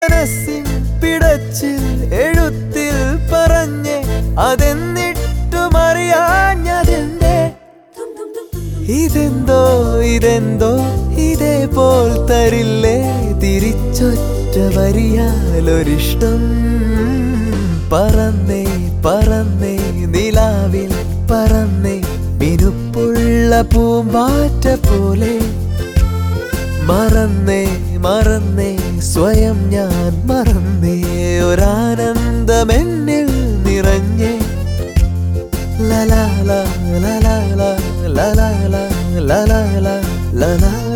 മനസ്സിൻ പിടച്ചിൽ എഴുത്തിൽ പറഞ്ഞ് അതെന്നിട്ടും അറിയാഞ്ഞതെന്തേ ഇതെന്തോ ഇതെന്തോ ഇതേപോൽ തരില്ലേ തിരിച്ചൊറ്റ വരിയാലൊരിഷ്ടം പറന്നേ പറന്നേ നിലാവിൽ പറന്നേ മിനുപ്പുള്ള പൂമ്പാറ്റ പോലെ മറന്നേ മറന്നേ സ്വയം ഞാൻ മറന്നേ ഒരാനന്ദമെന്നിൽ നിറഞ്ഞേ ലലാല ലലാല ലലാല ലലാല ലലാല